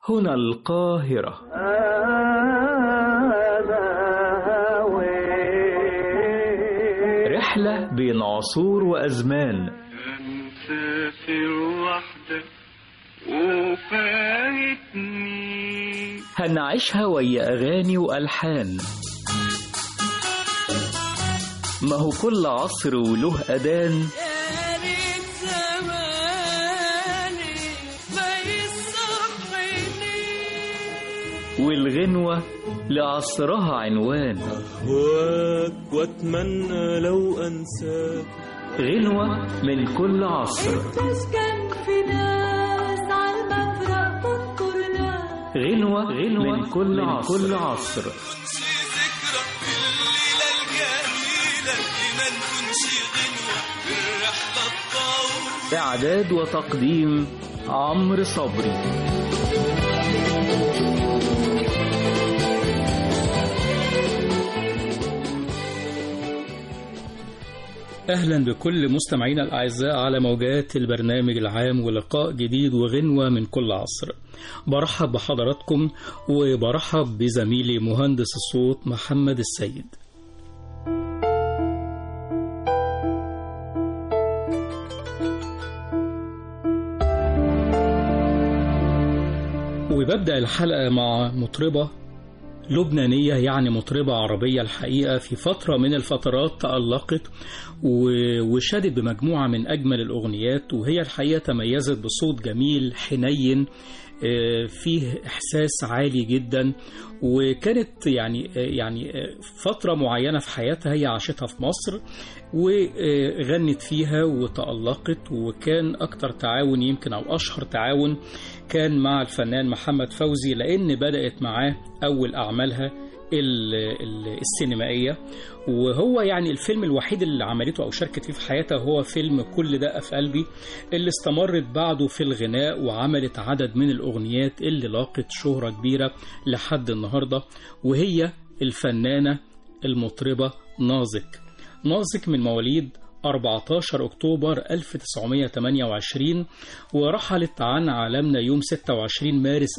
هنا القاهرة رحلة بين عصور وأزمان مسافر وحدك وفايتني هنعيشها ويا أغاني وألحان ما هو كل عصر وله أذان يا ريت زماني ما يصحيني والغنوة لعصرها عنوان أهواك وأتمنى لو أنساك غنوة من كل عصر تسكن في ناس عالمفرق تنطر ناس غنوة غنوة من كل عصر, كل عصر. ذكرى في الليلة الجميلة ما نكونش غنوة في الرحلة الطويلة إعداد وتقديم عمرو صبري أهلا بكل مستمعينا الأعزاء على موجات البرنامج العام ولقاء جديد وغنوة من كل عصر برحب بحضراتكم وبرحب بزميلي مهندس الصوت محمد السيد وببدأ الحلقة مع مطربة لبنانية يعني مطربة عربية الحقيقة في فترة من الفترات تألقت و- وشادت بمجموعة من أجمل الأغنيات وهي الحقيقة تميزت بصوت جميل حنين آه، فيه إحساس عالي جدا وكانت يعني آه، يعني آه، فترة معينة في حياتها هي عاشتها في مصر وغنت فيها وتألقت وكان أكتر تعاون يمكن أو أشهر تعاون كان مع الفنان محمد فوزي لأن بدأت معاه أول أعمالها ال- ال- السينمائية وهو يعني الفيلم الوحيد اللي عملته أو شاركت فيه في حياتها هو فيلم كل دقة في قلبي اللي استمرت بعده في الغناء وعملت عدد من الأغنيات اللي لاقت شهرة كبيرة لحد النهاردة وهي الفنانة المطربة نازك نازك من مواليد 14 أكتوبر 1928 ورحلت عن عالمنا يوم 26 مارس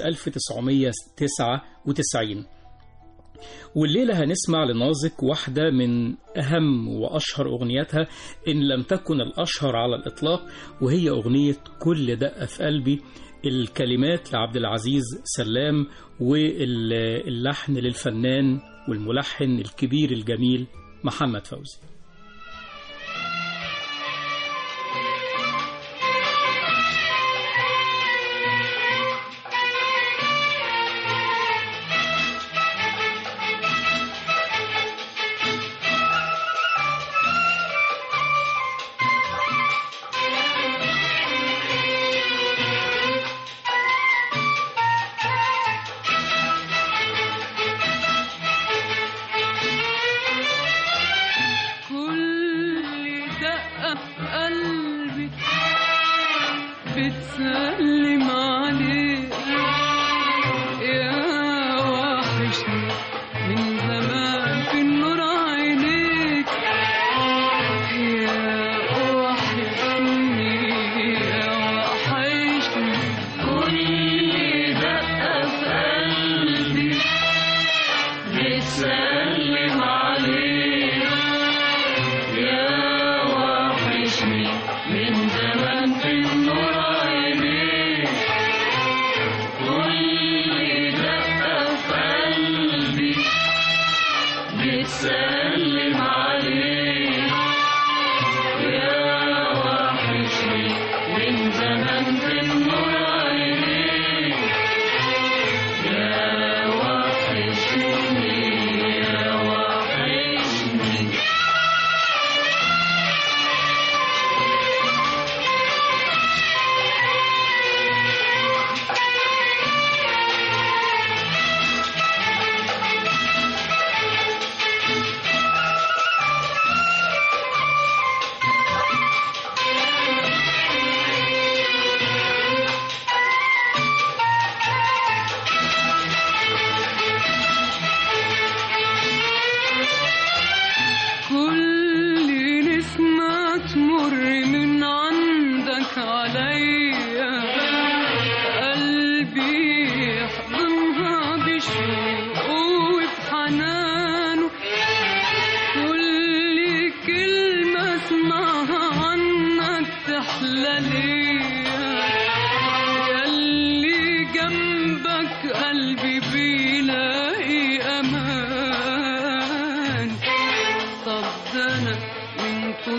1999 والليلة هنسمع لنازك واحدة من أهم وأشهر أغنياتها إن لم تكن الأشهر على الإطلاق وهي أغنية كل دقة في قلبي الكلمات لعبد العزيز سلام واللحن للفنان والملحن الكبير الجميل محمد فوزي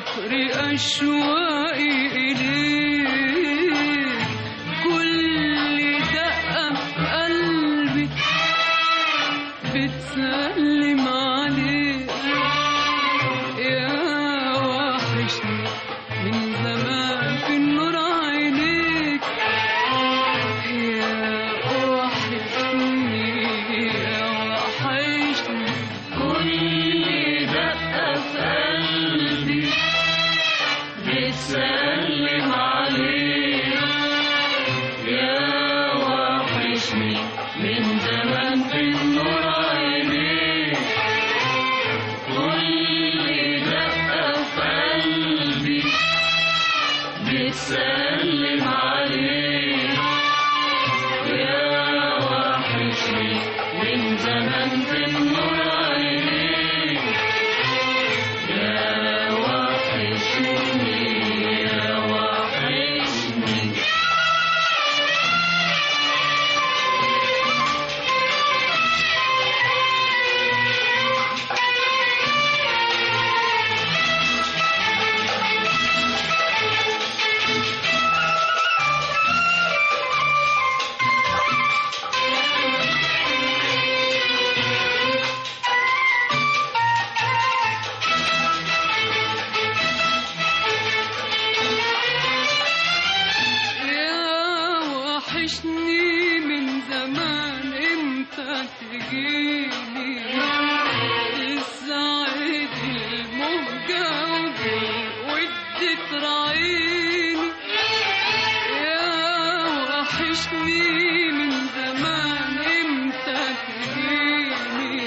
كتر أشواقي إليك كل دقة في قلبي بتسلم عليك يا وحشني من زمان في النور عينيك يا وحشني يا وحشني كل دقة في قلبي بتسلم عليك يا وحشني من زمان في النور عينيك كل دقة في قلبي بتسلم عليك يا وحشني من زمان في النور عينيك يا وحشني يا وحشني يا وحشني من زمان امتى تجيني السعيد المهجة والود تراعيني يا وحشني من زمان امتى تجيني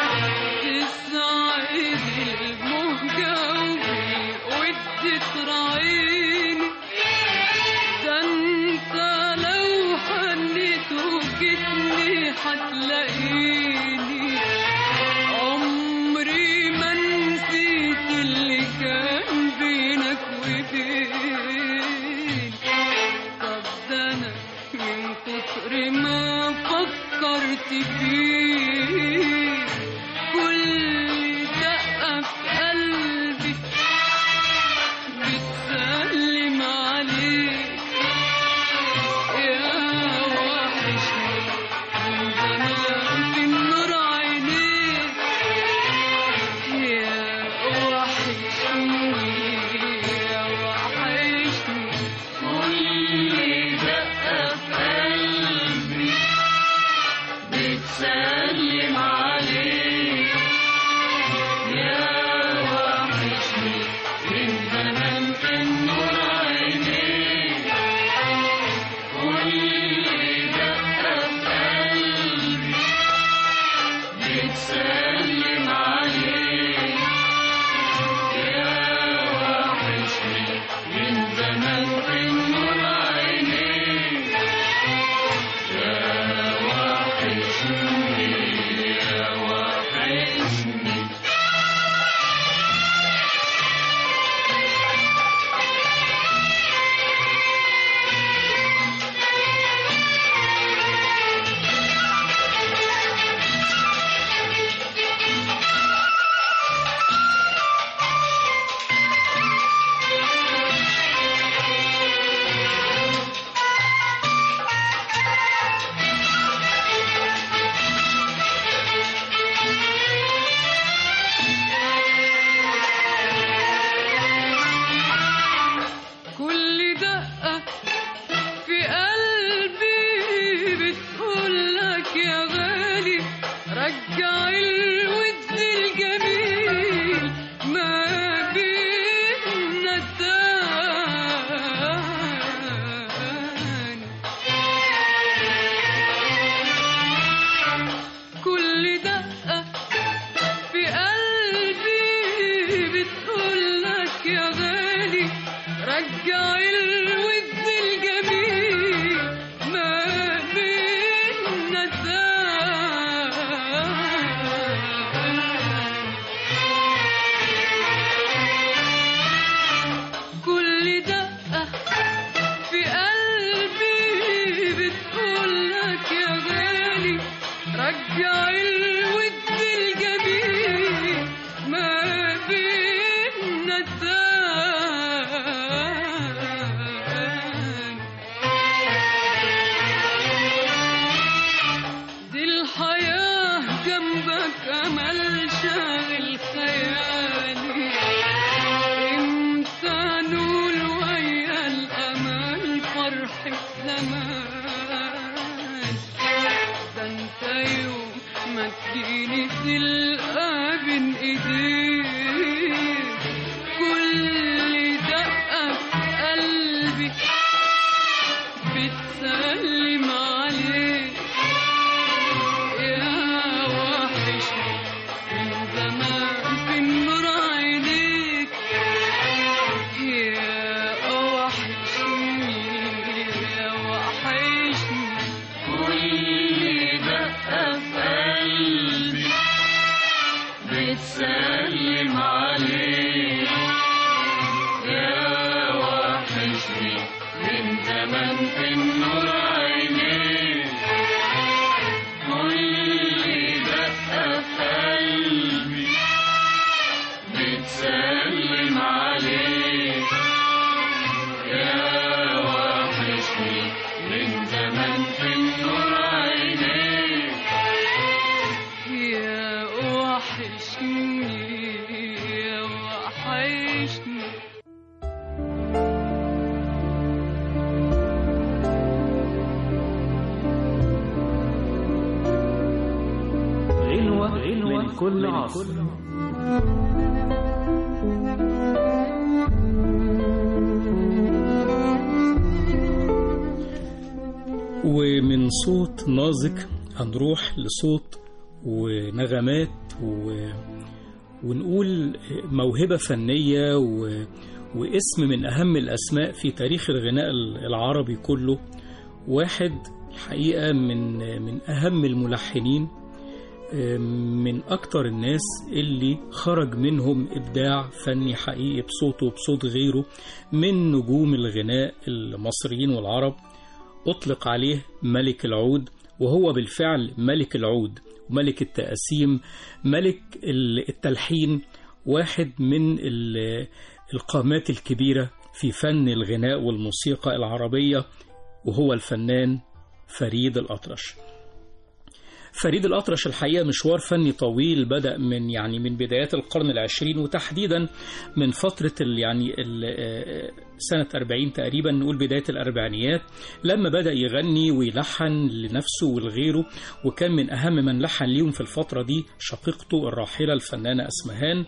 السعيد المهجة والود تراعيني ده انت لو حنيت وجيتني هتلاقيني عمري ما نسيت اللي كان بينك وبيني طب ده انا من كتر ما فكرت فيك كل دقة في قلبي بتسلم عليك يا وحشني من زمان في النور عينيك يا وحشني يا وحشني كل دقة في قلبي بتسلم عليك يا وحشني من زمان في النور عينيك كل دقة في قلبي بتسلم عليك يا وحشني من زمان في النور عينيك يا وحشني يا وحشني كل دقة في قلبي بتقولك يا غالي رجع الود الجميل ما بيننا تاني كل دقة في قلبي بتقولك يا غالي رجع الود الجميل ما بيننا تاني كل دقة في قلبي بتقولك يا غالي رجع الود الجميل ما بيننا تاني اديني تلقى بين ايديك كل دقة في قلبي بتسلم عليك يا وحشني من زمان في النور عينيك يا وحشني يا وحشني كل دقة في قلبي بتسلم عليك يا وحشني من زمان في النور عينيك كل دقة في قلبي بتسلم عليك يا وحشني من زمان في النور عينيك يا وحشني يا وحشني غنوة, غنوة من كل عصر ومن صوت نازك هنروح لصوت ونغمات و... ونقول موهبة فنية و... واسم من أهم الأسماء في تاريخ الغناء العربي كله واحد الحقيقة من من أهم الملحنين من أكتر الناس اللي خرج منهم إبداع فني حقيقي بصوته وبصوت غيره من نجوم الغناء المصريين والعرب أطلق عليه ملك العود وهو بالفعل ملك العود ملك التقاسيم ملك التلحين واحد من القامات الكبيرة في فن الغناء والموسيقى العربية وهو الفنان فريد الأطرش فريد الأطرش الحقيقة مشوار فني طويل بدأ من يعني من بدايات القرن العشرين وتحديدا من فترة ال يعني ال سنة 40 تقريبا نقول بداية الأربعينيات لما بدأ يغني ويلحن لنفسه ولغيره وكان من أهم من لحن ليهم في الفترة دي شقيقته الراحلة الفنانة أسمهان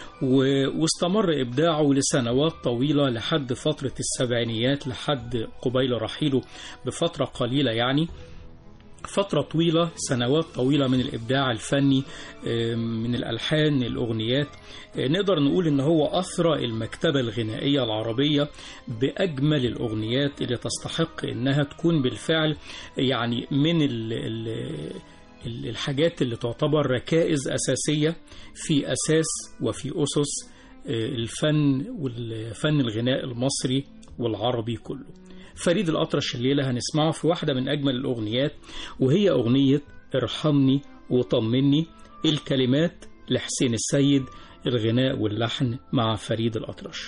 واستمر إبداعه لسنوات طويلة لحد فترة السبعينيات لحد قبيل رحيله بفترة قليلة يعني فترة طويلة سنوات طويلة من الإبداع الفني من الألحان الأغنيات نقدر نقول إن هو أثرى المكتبة الغنائية العربية بأجمل الأغنيات اللي تستحق إنها تكون بالفعل يعني من ال ال الحاجات اللي تعتبر ركائز أساسية في أساس وفي أسس الفن والفن الغناء المصري والعربي كله فريد الأطرش الليلة هنسمعه في واحدة من أجمل الأغنيات وهي أغنية ارحمني وطمني الكلمات لحسين السيد الغناء واللحن مع فريد الأطرش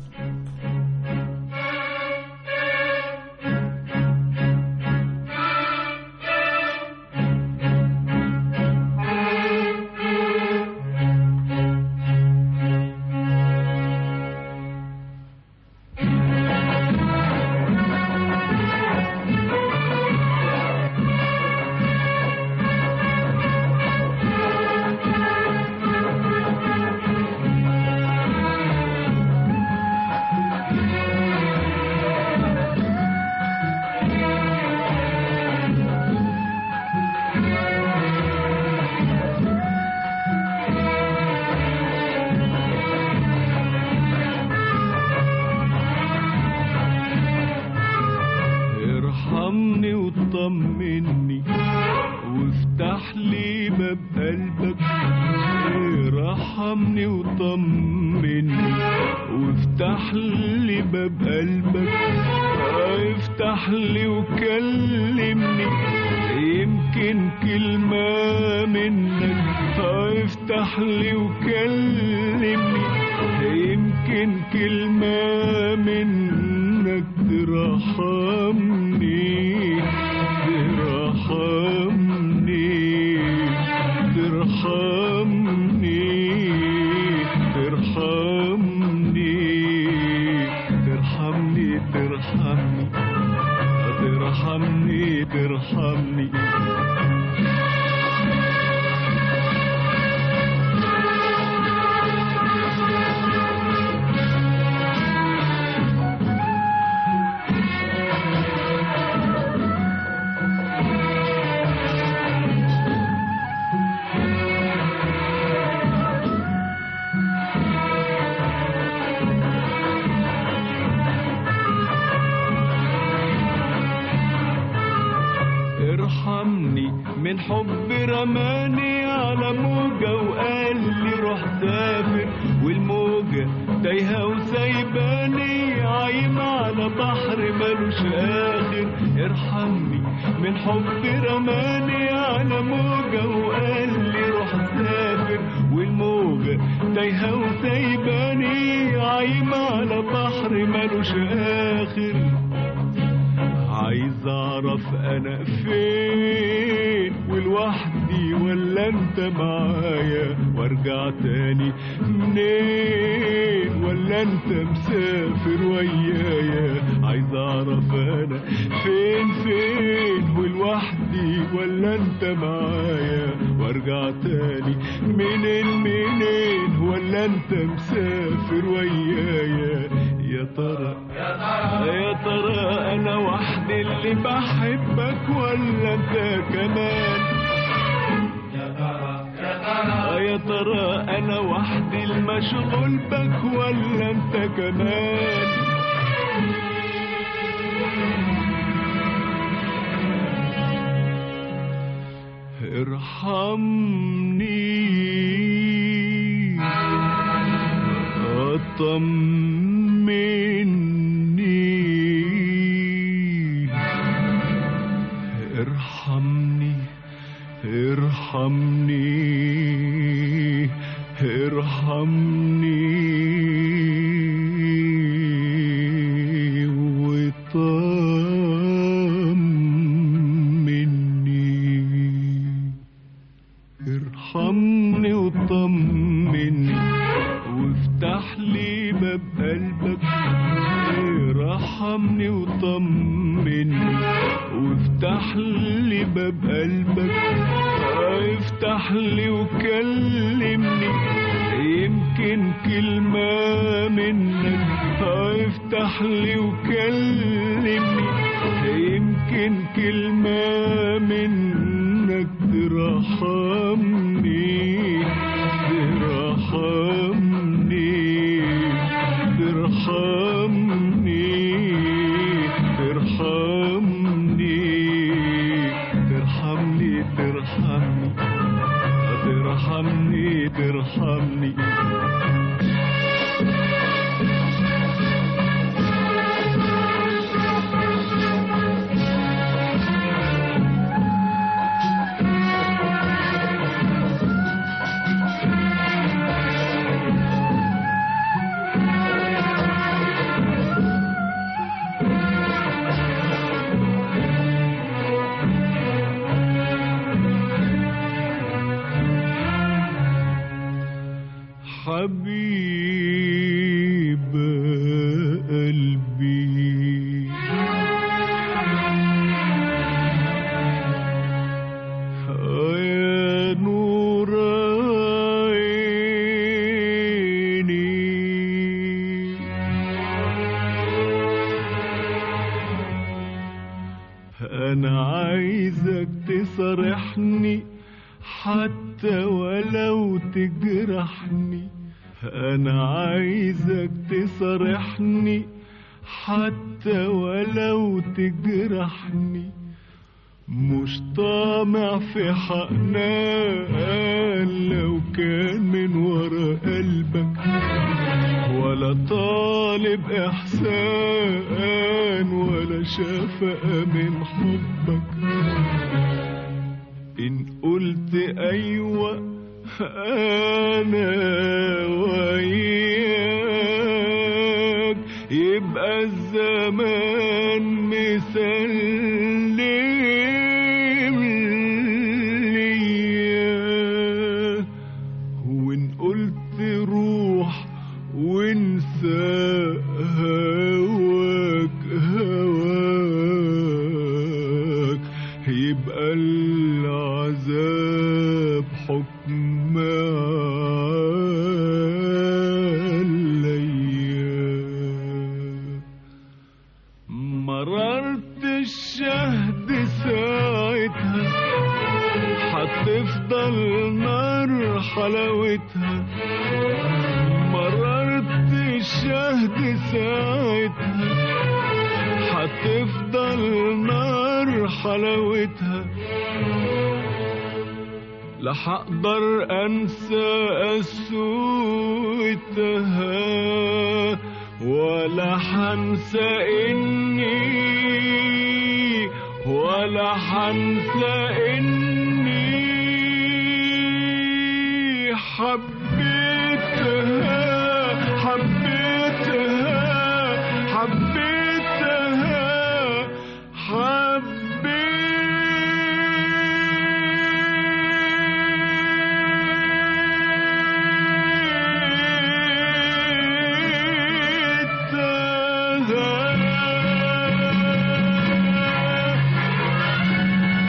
ارحمني وطمني وافتح لي باب قلبك ارحمني وطمني وافتح لي باب قلبك افتح لي وكلمني يمكن كلمة منك افتح لي وكلمني يمكن كلمة منك ترحمني ترحمني ترحمني ترحمني ترحمني ترحمني ترحمني ترحمني ارحمني من حب رماني على موجة وقال لي روح سافر والموجة تايهة وسايباني عايم على بحر ملوش آخر ارحمني من حب رماني على موجة وقال لي روح سافر والموجة تايهة وسايباني عايم على بحر ملوش آخر عايز اعرف انا فين ولوحدي ولا انت معايا وارجع تاني منين ولا انت مسافر ويايا عايز اعرف انا فين فين ولوحدي ولا انت معايا وارجع تاني منين منين ولا انت مسافر ويايا يا ترى يا ترى انا وحدي اللي بحبك ولا انت كمان يا ترى انا وحدي المشغول بك ولا انت كمان ارحمني طمني ارحمني ارحمني ارحمني وطمني ارحمني وطمني وافتح لي باب قلبك ارحمني وطمني وافتح لي باب قلبك افتح لي وكلمني يمكن كلمة منك افتح لي وكلمني يمكن كلمة منك ترحمني ترحمني ترحمني ترحمني ترحمني ترحمني ترحمني ترحمني حبيب قلبي يا نور عيني انا عايزك تصرحني حتى ولو تجرحني انا عايزك تصرحني حتى ولو تجرحني مش طامع في حقنا لو كان من ورا قلبك ولا طالب احسان ولا شفقة من حبك إن قلت أيوة أنا وياك يبقى الزمان مسلم ليا وإن قلت روح وانسى هواك هواك يبقى العذاب حكم عليا مررت الشهد ساعتها هتفضل نار حلاوتها مررت الشهد ساعتها هتفضل نار حلاوتها لا هقدر انسى قسوتها ولا هنسى اني ولا هنسى اني حبيتها حبيتها حبيتها حبيتها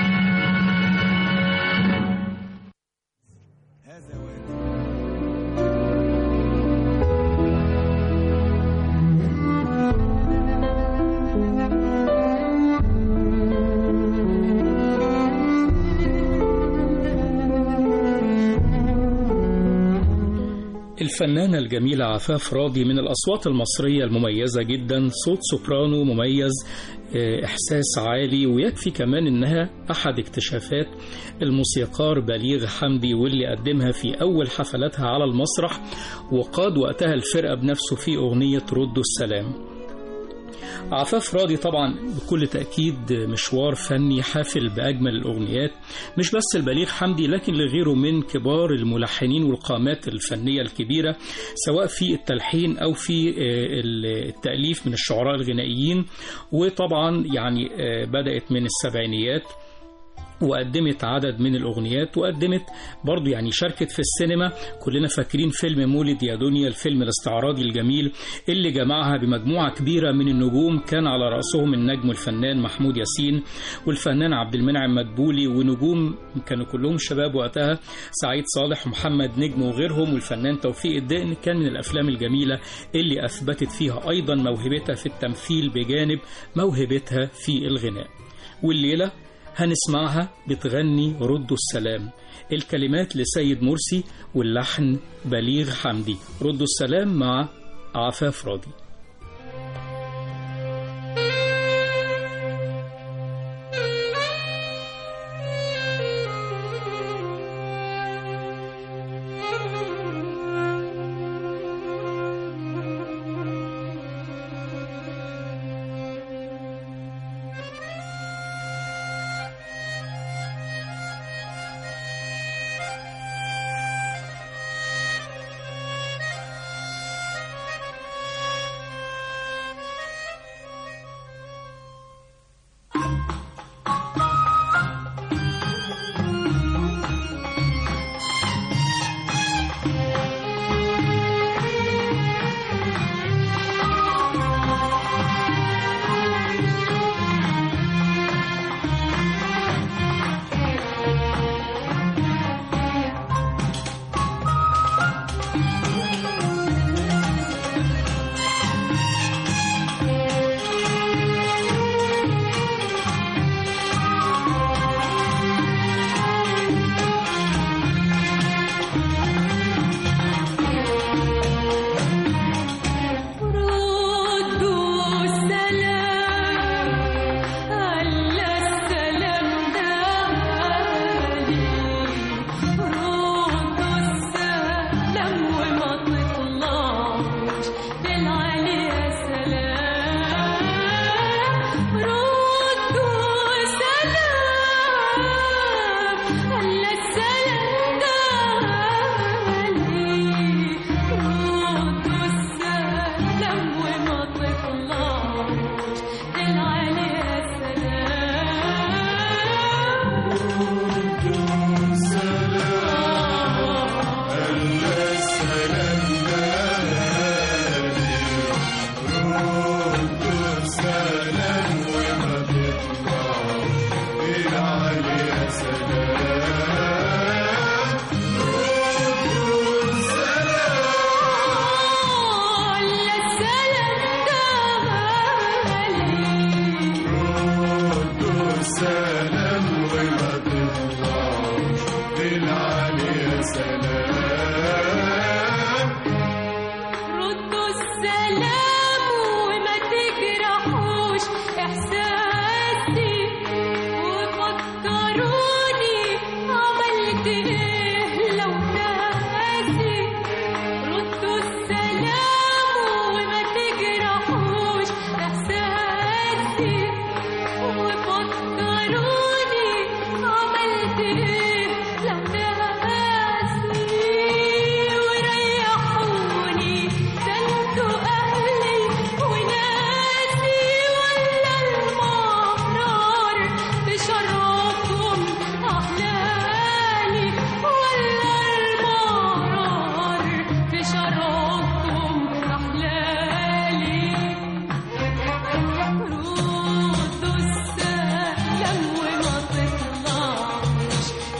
الفنانة الجميلة عفاف راضي من الأصوات المصرية المميزة جدا صوت سوبرانو مميز آه، إحساس عالي ويكفي كمان إنها أحد اكتشافات الموسيقار بليغ حمدي واللي قدمها في أول حفلاتها على المسرح وقاد وقتها الفرقة بنفسه في أغنية ردوا السلام عفاف راضي طبعا بكل تأكيد مشوار فني حافل بأجمل الأغنيات مش بس البليغ حمدي لكن لغيره من كبار الملحنين والقامات الفنية الكبيرة سواء في التلحين أو في آه، التأليف من الشعراء الغنائيين وطبعا يعني آه، بدأت من السبعينيات وقدمت عدد من الأغنيات وقدمت برضو يعني شاركت في السينما كلنا فاكرين فيلم مولد يا دنيا الفيلم الاستعراضي الجميل اللي جمعها بمجموعة كبيرة من النجوم كان على رأسهم النجم الفنان محمود ياسين والفنان عبد المنعم مدبولي ونجوم كانوا كلهم شباب وقتها سعيد صالح ومحمد نجم وغيرهم والفنان توفيق الدقن كان من الأفلام الجميلة اللي أثبتت فيها أيضا موهبتها في التمثيل بجانب موهبتها في الغناء والليلة هنسمعها بتغني ردوا السلام الكلمات لسيد مرسي واللحن بليغ حمدي ردوا السلام مع عفاف راضي ردوا السلام على السلام دالي ردوا السلام وما تطلعوش بالعلي يا سلام ردوا السلام على السلام دالي ردوا السلام وما تطلعوش بالعلي يا سلام على السلام دالي ردوا السلام وما تجرحوش ردوا السلام وما تطلعوش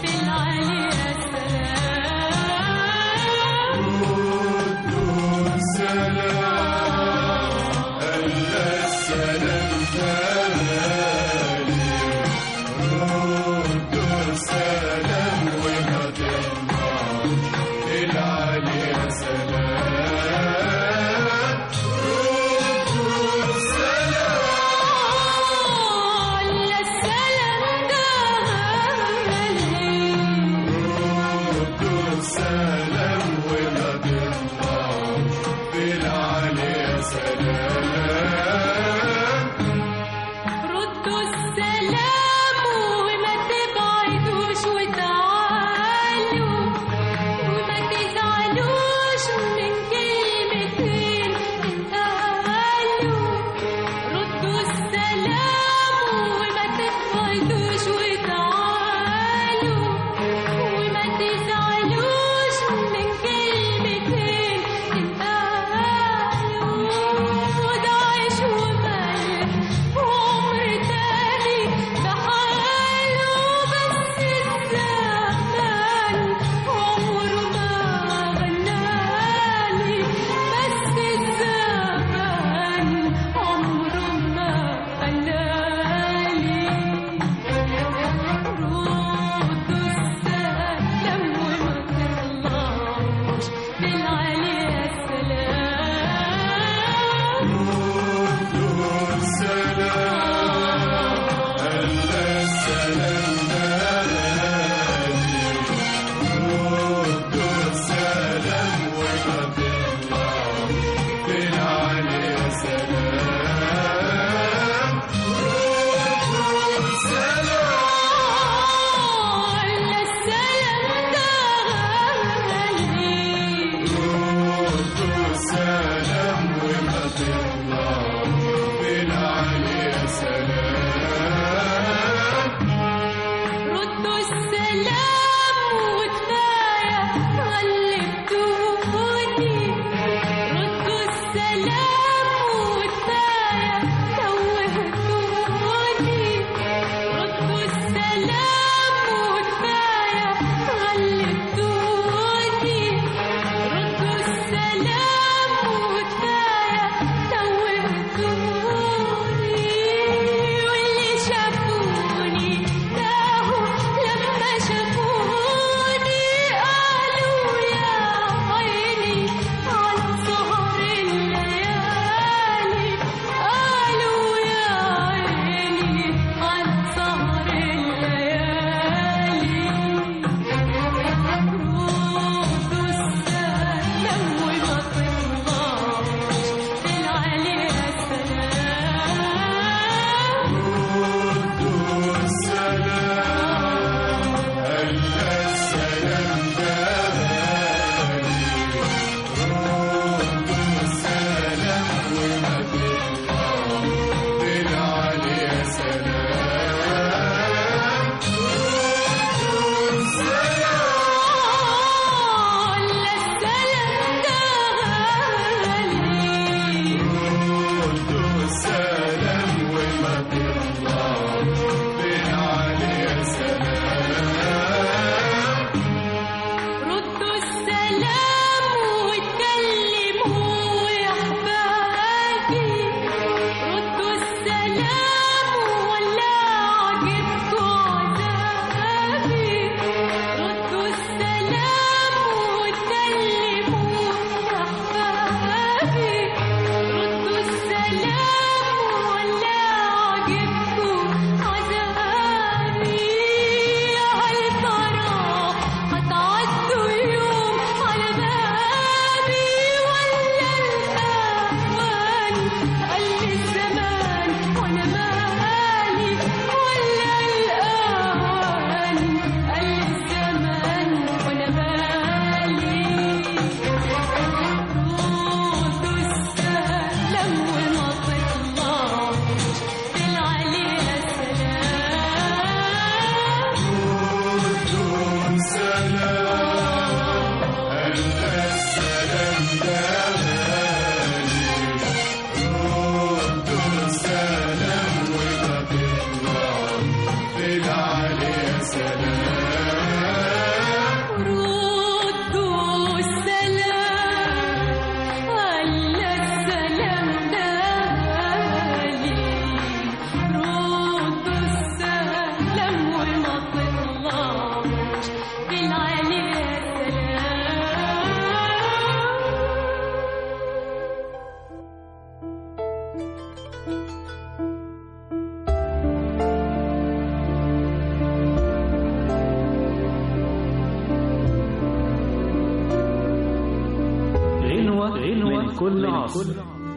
غنوة, غنوة من كل عصر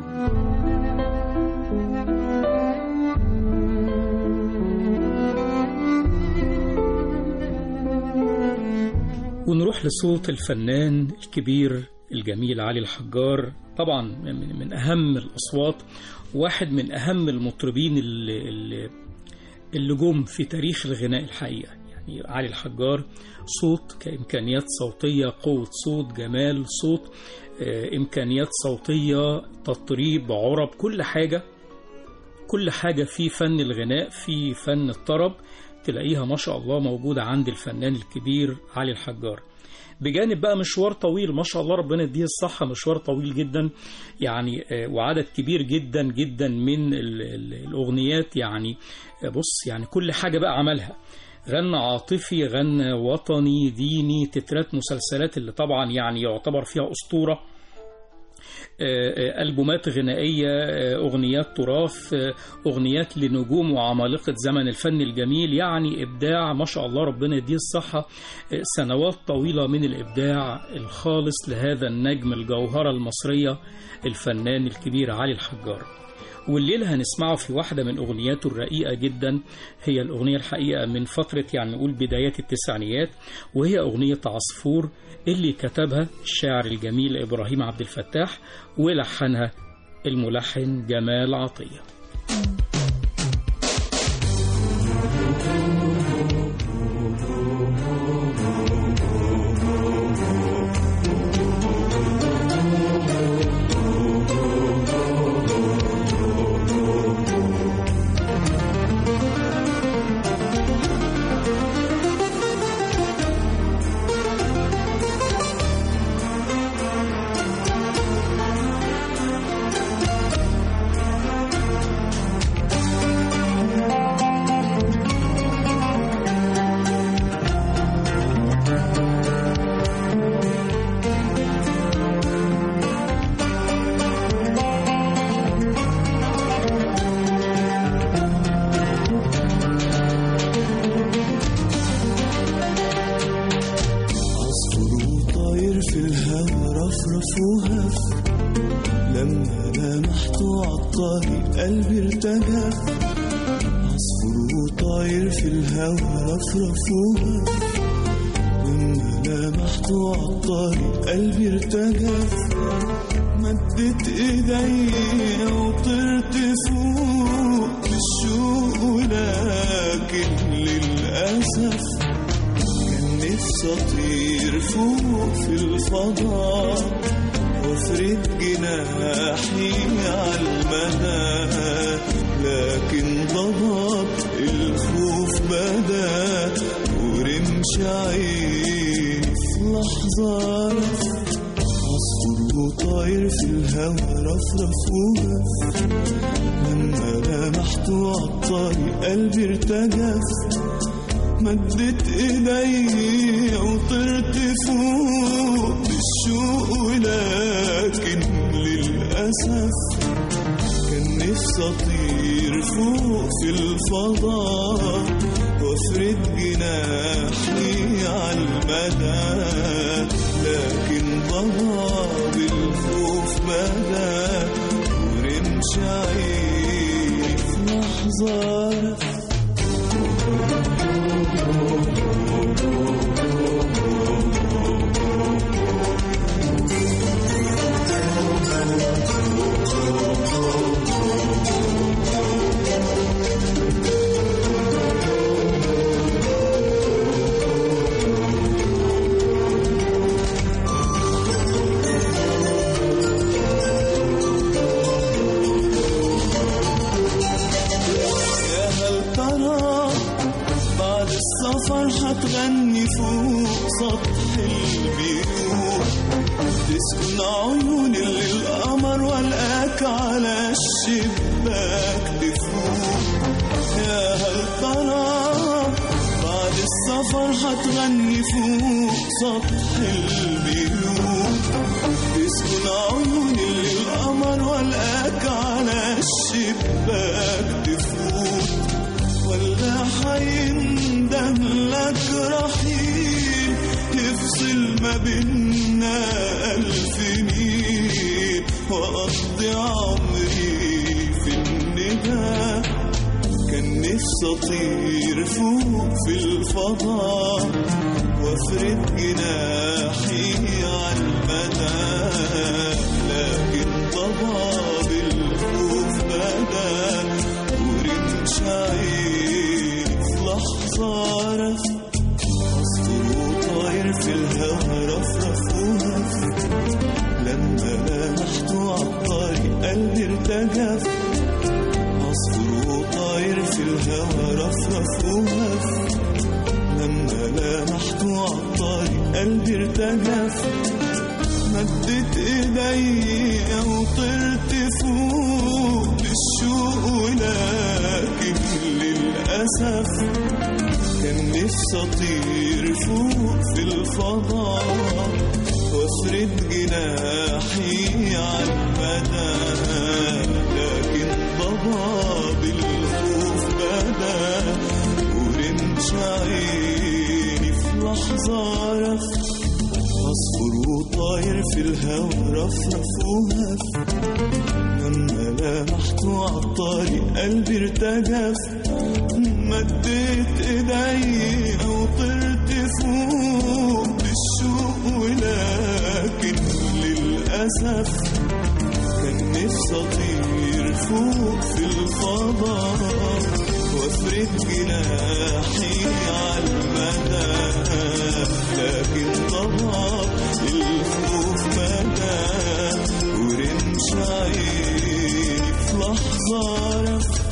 ونروح لصوت الفنان الكبير الجميل علي الحجار طبعا من من أهم الأصوات واحد من أهم المطربين اللي, اللي, اللي جم في تاريخ الغناء الحقيقة يعني علي الحجار صوت كإمكانيات صوتية قوة صوت جمال صوت آه، إمكانيات صوتية تطريب عرب كل حاجة كل حاجة في فن الغناء في فن الطرب تلاقيها ما شاء الله موجودة عند الفنان الكبير علي الحجار بجانب بقى مشوار طويل ما شاء الله ربنا يديه الصحة مشوار طويل جدا يعني آه، وعدد كبير جدا جدا من ال- ال- الأغنيات يعني آه، بص يعني كل حاجة بقى عملها غنى عاطفي غنى وطني ديني تترات مسلسلات اللي طبعا يعني يعتبر فيها أسطورة آه، آه، ألبومات غنائية آه، أغنيات تراث آه، أغنيات لنجوم وعمالقة زمن الفن الجميل يعني إبداع ما شاء الله ربنا يديه الصحة آه، سنوات طويلة من الإبداع الخالص لهذا النجم الجوهرة المصرية الفنان الكبير علي الحجار والليل هنسمعه في واحدة من أغنياته الرقيقة جدا هي الأغنية الحقيقة من فترة يعني نقول بدايات التسعينيات وهي أغنية عصفور اللي كتبها الشاعر الجميل إبراهيم عبد الفتاح ولحنها الملحن جمال عطية عصفور وطاير في الهوا رفرف وهف لما لمحته عالطريق قلبي ارتجف عصفور وطاير في الهوا رفرف وهف لما لمحته عالطريق قلبي ارتجف مدت ايدي وطرت فوق بالشوق ولكن للأسف كان نفسي اطير فوق في الفضاء وافرد جناحي على المدى لكن ضبط الخوف بدا ورمش عيني في لحظة رف عصفور وطاير في الهوا رفرف وهف لما لمحته عالطريق قلبي ارتجف مدت ايدي وطرت فوق بالشوق ولكن للأسف كان نفسي اطير فوق في الفضاء وافرد جناحي على المدى لكن ضباب الخوف بدا ورمش عيني في لحظة رف يا هل ترى بعد السفر هتغني فوق سطح البيوت تسكن عيون اللي القمر والقاك على الشباك تفوق يا هل ترى بعد السفر هتغني فوق سطح البيوت تسكن عيون اللي القمر والقاك على الشباك تفوت ولا حيندم لك رحيل يفصل ما بينا ألف ميل وأقضي عمري في النداء كان نفسي أطير فوق في الفضاء وافرد جناحي على المدى لكن ضباب الخوف بدا ورمش عيني في لحظة رفت أسطر وطاير في الهوا رفرف ونف لما لمحته عالطريق قلبي ارتجف عصفور وطاير في الهوا رفرف وهف لما لمحته عالطريق قلبي ارتجف مدت ايديا وطرت فوق بالشوق ولكن للأسف كان نفسي اطير فوق في الفضاء وافرد جناحي على المدى لكن ضباب الخوف بدا ورمش عيني في لحظة رفت أصفر وطاير في الهوا رفرف وهف لما لمحته عالطريق قلبي ارتجف مديت ايديا وطرت فوق بالشوق ولكن للأسف كان نفسي اطير فوق في الفضاء وافرد جناحي على المدى لكن طبعا الخوف مدى ورمش عيني في لحظة رفت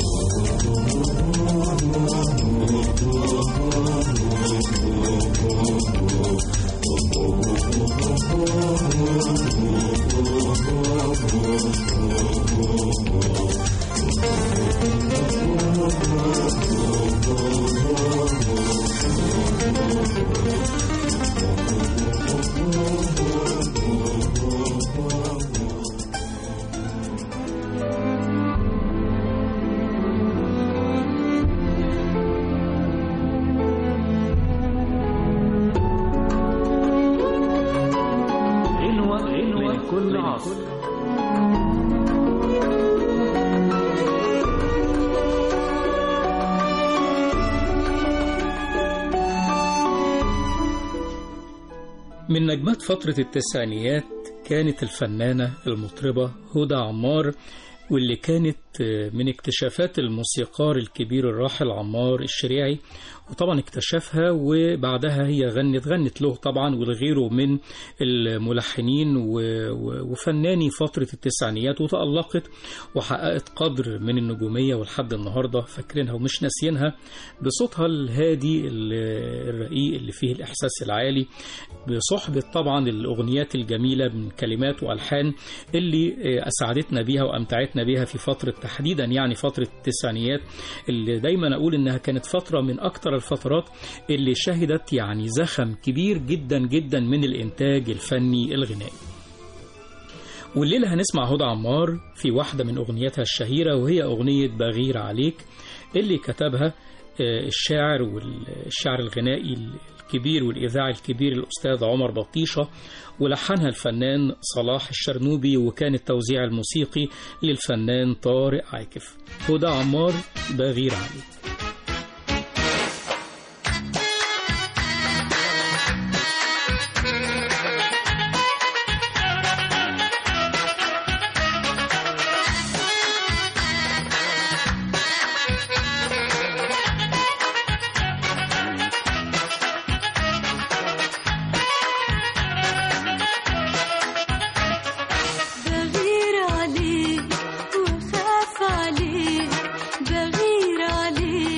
غنوة من كل عصر من نجمات فترة التسعينيات كانت الفنانة المطربة هدى عمار واللي كانت من اكتشافات الموسيقار الكبير الراحل عمار الشريعي وطبعا اكتشفها وبعدها هي غنت غنت له طبعا ولغيره من الملحنين و- و- وفناني فترة التسعينيات وتألقت وحققت قدر من النجومية ولحد النهاردة فاكرينها ومش ناسيينها بصوتها الهادي ال- الرقيق اللي فيه الإحساس العالي بصحبة طبعا الأغنيات الجميلة من كلمات وألحان اللي أسعدتنا بيها وأمتعتنا بيها في فترة تحديدا يعني فترة التسعينيات اللي دايما أقول إنها كانت فترة من أكتر الفترات اللي شهدت يعني زخم كبير جدا جدا من الإنتاج الفني الغنائي والليلة هنسمع هدى عمار في واحدة من أغنياتها الشهيرة وهي أغنية بغير عليك اللي كتبها آه، الشاعر والشاعر الغنائي الكبير والإذاعي الكبير الأستاذ عمر بطيشة ولحنها الفنان صلاح الشرنوبي وكان التوزيع الموسيقي للفنان طارق عاكف هدى عمار بغير عليك بغير عليك وخاف عليك بغير عليك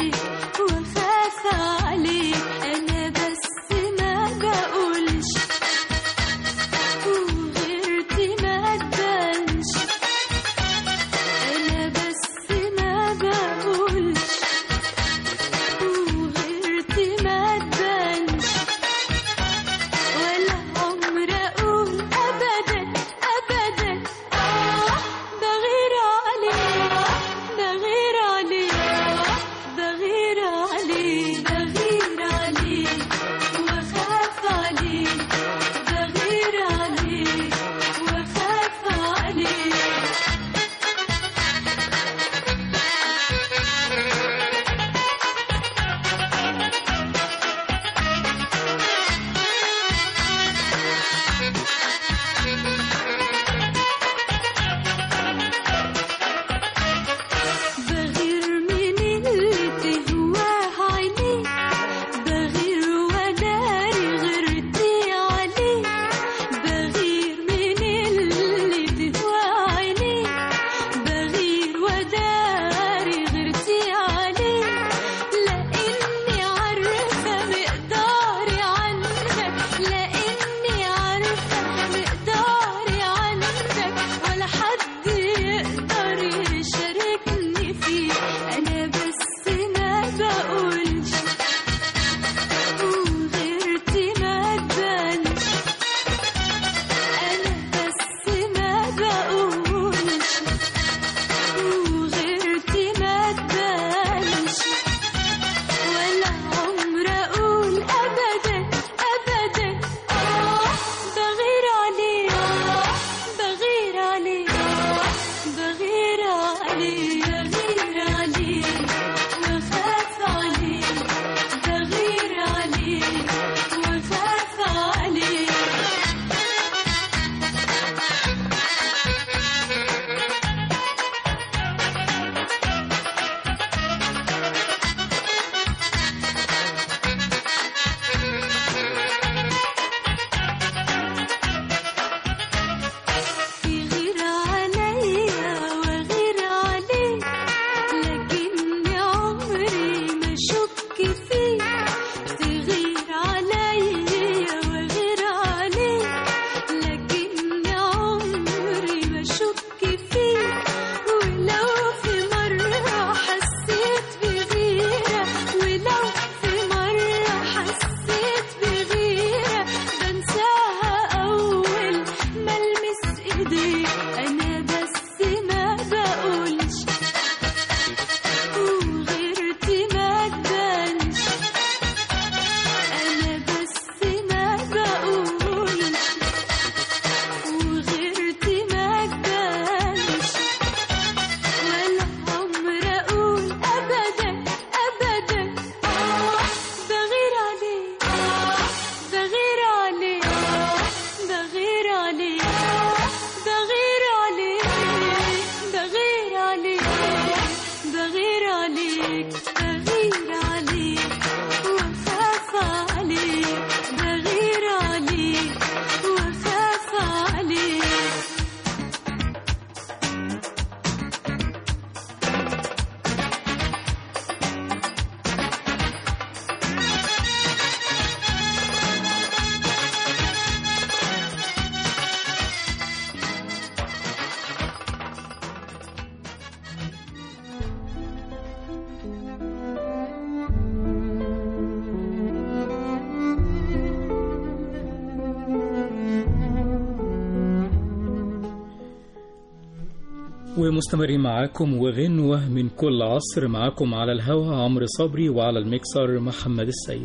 ومستمرين معاكم وغنوة من كل عصر معاكم على الهوا عمرو صبري وعلى الميكسر محمد السيد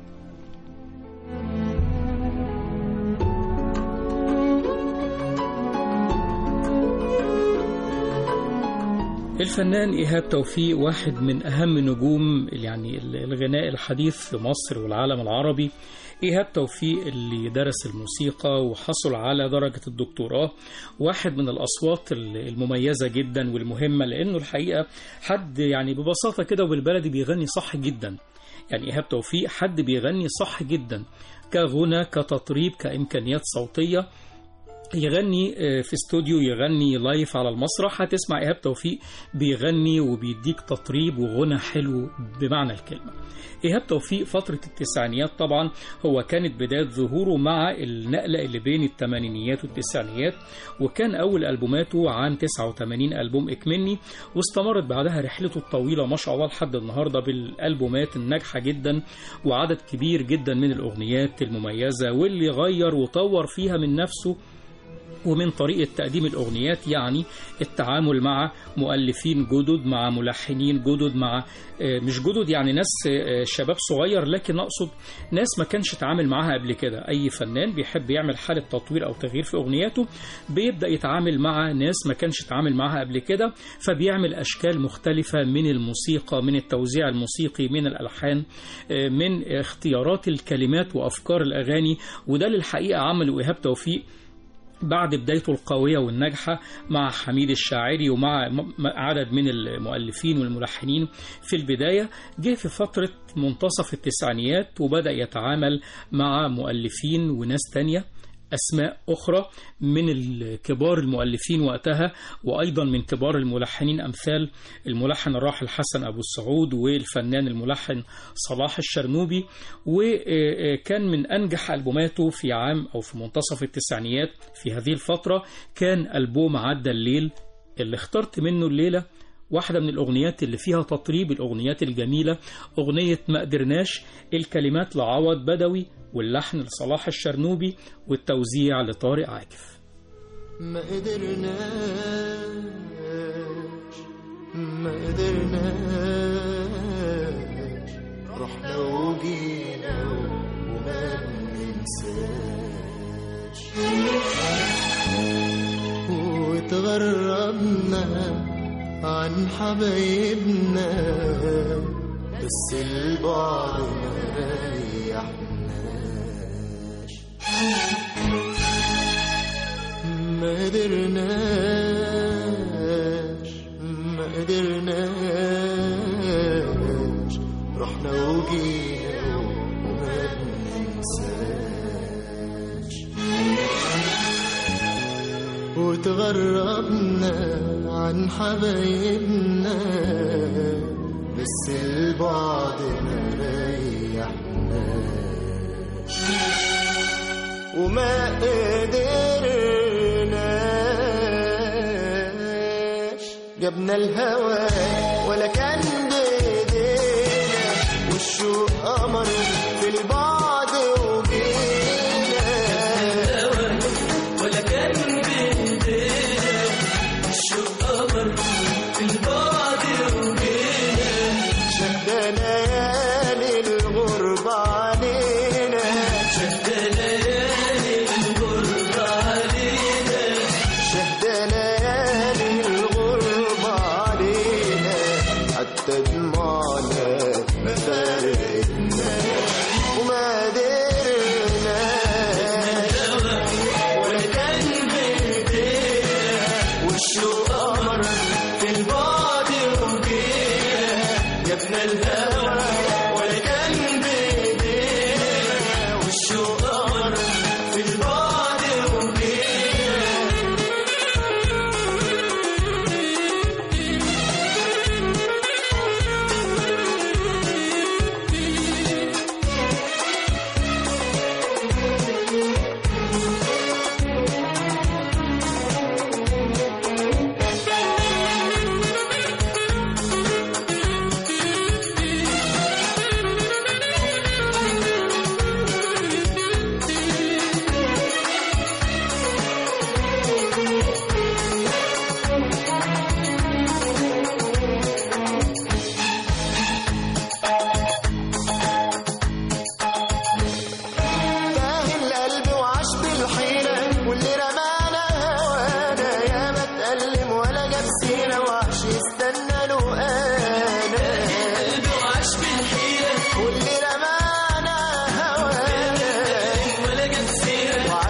الفنان إيهاب توفيق واحد من أهم نجوم يعني الغناء الحديث في مصر والعالم العربي إيهاب توفيق اللي درس الموسيقى وحصل على درجة الدكتوراه واحد من الأصوات المميزة جدا والمهمة لأنه الحقيقة حد يعني ببساطة كده وبالبلدي بيغني صح جدا يعني إيهاب توفيق حد بيغني صح جدا كغنى كتطريب كإمكانيات صوتية يغني في استوديو يغني لايف على المسرح هتسمع إيهاب توفيق بيغني وبيديك تطريب وغنى حلو بمعنى الكلمة إيهاب توفيق فترة التسعينيات طبعا هو كانت بداية ظهوره مع النقلة اللي بين الثمانينيات والتسعينيات وكان أول ألبوماته عام 89 ألبوم إكمني واستمرت بعدها رحلته الطويلة ما شاء الله لحد النهاردة بالألبومات الناجحة جدا وعدد كبير جدا من الأغنيات المميزة واللي غير وطور فيها من نفسه ومن طريقة تقديم الأغنيات يعني التعامل مع مؤلفين جدد مع ملحنين جدد مع مش جدد يعني ناس شباب صغير لكن أقصد ناس ما كانش اتعامل معاها قبل كده أي فنان بيحب يعمل حالة تطوير أو تغيير في أغنياته بيبدأ يتعامل مع ناس ما كانش اتعامل معاها قبل كده فبيعمل أشكال مختلفة من الموسيقى من التوزيع الموسيقي من الألحان من اختيارات الكلمات وأفكار الأغاني وده للحقيقة عمله إيهاب توفيق بعد بدايته القوية والناجحة مع حميد الشاعري ومع عدد من المؤلفين والملحنين في البداية جه في فترة منتصف التسعينيات وبدأ يتعامل مع مؤلفين وناس تانية أسماء أخرى من الكبار المؤلفين وقتها وأيضا من كبار الملحنين أمثال الملحن الراحل حسن أبو السعود والفنان الملحن صلاح الشرنوبي وكان من أنجح ألبوماته في عام أو في منتصف التسعينيات في هذه الفترة كان ألبوم عدى الليل اللي اخترت منه الليلة واحدة من الأغنيات اللي فيها تطريب الأغنيات الجميلة أغنية ما قدرناش الكلمات لعوض بدوي واللحن لصلاح الشرنوبي والتوزيع لطارق عاكف ما قدرناش ما قدرناش رحنا وجينا وما بننساش وتغربنا عن حبايبنا بس البعد ما ريحناش ما قدرناش ما قدرناش رحنا وجينا وما بننساش وتغربنا عن حبايبنا بس البعد ما ريحناش وما قدرناش جبنا الهوى ولا كان بايدينا والشوق قمر في البعد وجينا ولا كان بايدينا الشوق قمر في البعد وجينا شد ليالي الغربة علينا شد ليالي الغربة علينا شهد ليالي الغربة علينا حتى دموعنا ما فارقتنا وما قدرنا ولا كان بايدينا والشوق قمر في البعد وجينا جبنا الهوى ولا كان بايدينا والشوق قمر في البعد وجينا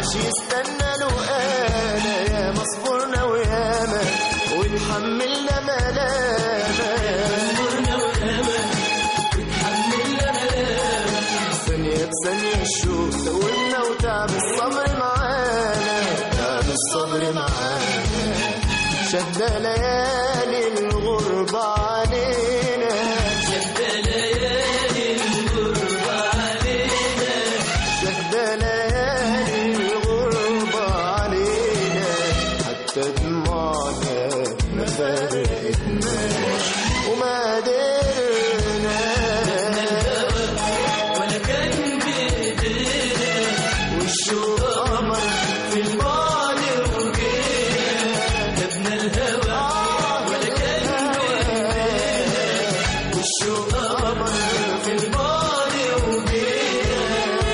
محدش يستنى له انا يا مصبرنا وياما وتحملنا ملامة ثانية بثانية الشوق دوبنا وتعب الصبر معانا تعب الصبر معانا شد ليالي الغربة علينا شد ليالي الغربة علينا حتى دموعنا ما فرقتناش وما قدرنا ولا كان بإيدينا والشوق قمر في البعد وجينا جبنا الهوى ولا كان والشوق قمر في البعد وجينا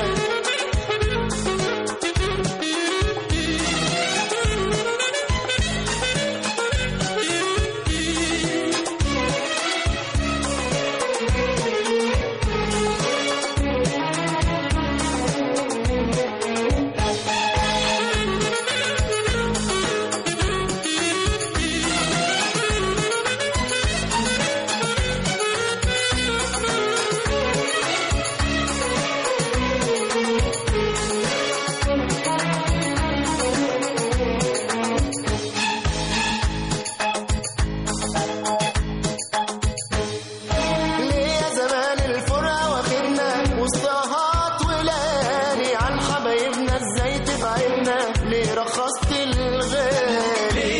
ليه يا زمان الفرقة واخدنا وسطهات ولاني عن حبايبنا ازاي تبعدنا ليه رخصت الغالي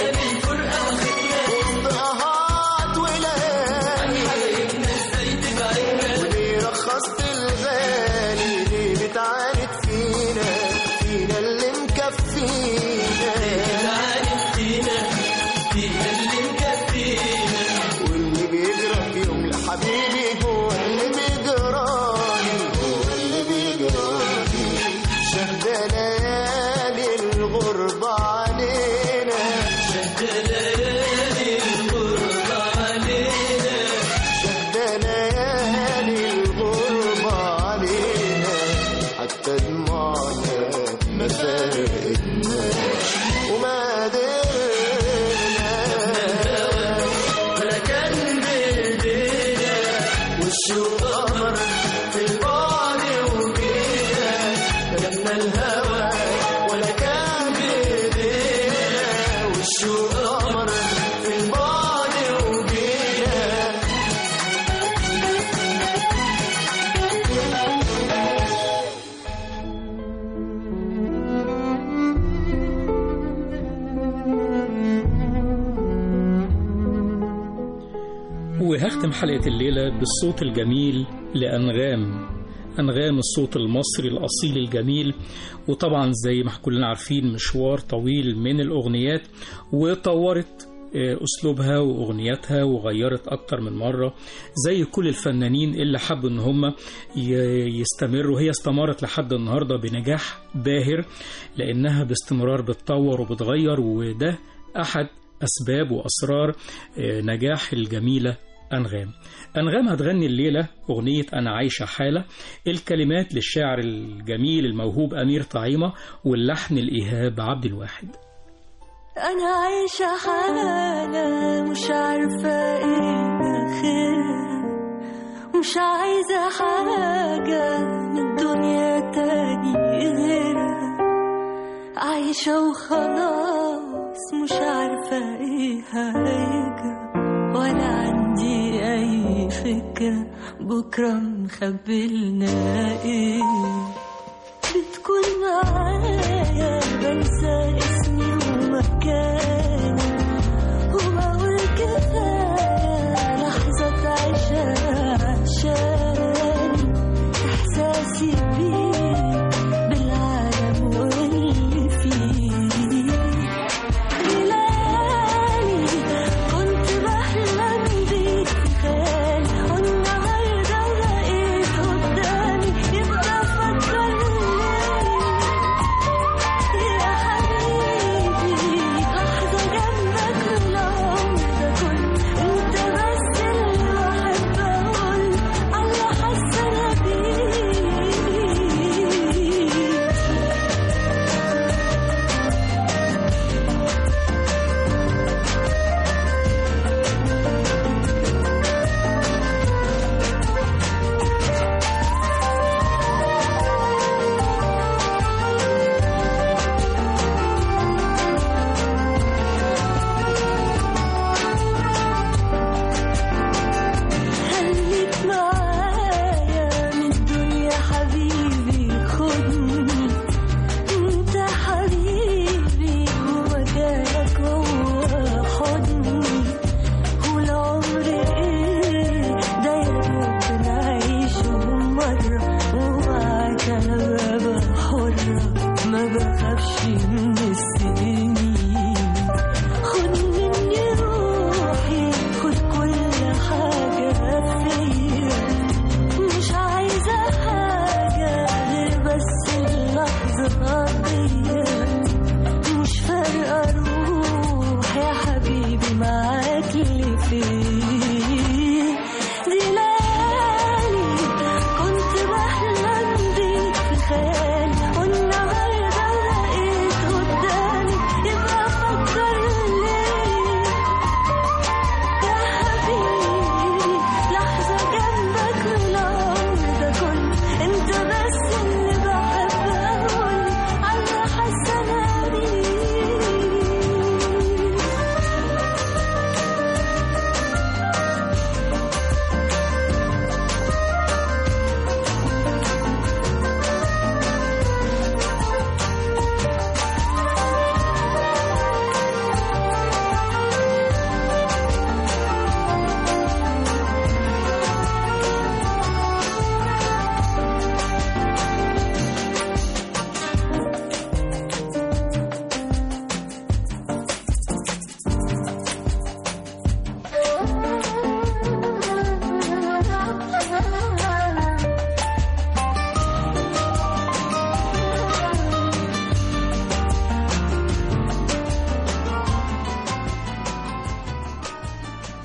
وسطهات ولاني وليه رخصت الغالي ليه بتعاند فينا فينا اللي مكفينا واللي بيجرى في يوم لحبيبي هو اللي بيجرالي هو اللي بيجرالي شهد ليالي الغربة علينا شهد ليالي الغربة علينا حتى دموعنا ما فرقتناش وما قدرنا ولا كان بإيدينا والشوق قمر في البعد وجينا جبنا الهوى ولا كان بإيدينا والشوق قمر في البعد وجينا وهختم حلقة الليلة بالصوت الجميل لأنغام أنغام الصوت المصري الأصيل الجميل وطبعا زي ما كلنا عارفين مشوار طويل من الأغنيات وطورت آه، أسلوبها وأغنياتها وغيرت أكتر من مرة زي كل الفنانين اللي حبوا إن هم ي- يستمروا هي استمرت لحد النهاردة بنجاح باهر لأنها باستمرار بتطور وبتغير وده أحد أسباب وأسرار آه، نجاح الجميلة أنغام أنغام هتغني الليلة أغنية أنا عايشة حالة الكلمات للشاعر الجميل الموهوب أمير طعيمة واللحن الإيهاب عبد الواحد أنا عايشة حالة مش عارفة إيه آخرها مش عايزة حاجة من الدنيا تاني غيرها عايشة وخلاص مش عارفة إيه هيجرى ولا عندي أي فكرة بكرة مخبلنا إيه بتكون معايا بنسى اسمي ومكاني وبقول كفاية لحظة عيشها عشاني إحساسي بيك بالعالم واللي فيه ليالي كنت بحلم بيك في خيالي والنهارده لقيت قدامي يبقى فكرني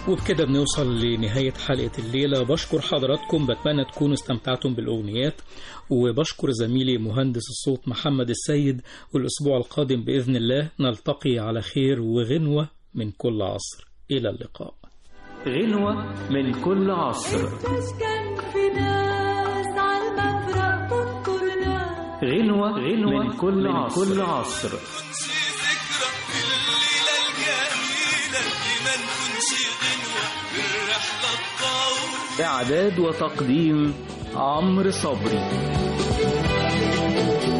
وبكده بنوصل لنهاية حلقة الليلة بشكر حضراتكم بتمنى تكونوا استمتعتم بالأغنيات وبشكر زميلي مهندس الصوت محمد السيد والأسبوع القادم بإذن الله نلتقي على خير وغنوة من كل عصر إلى اللقاء غنوة من كل عصر كان في ناس على المفرق تذكرنا غنوة غنوة من كل عصر, كل عصر. تكونش ذكرى في الليلة الجميلة دي ما نكونش غنوة في الرحلة الطويلة إعداد وتقديم عمرو صبري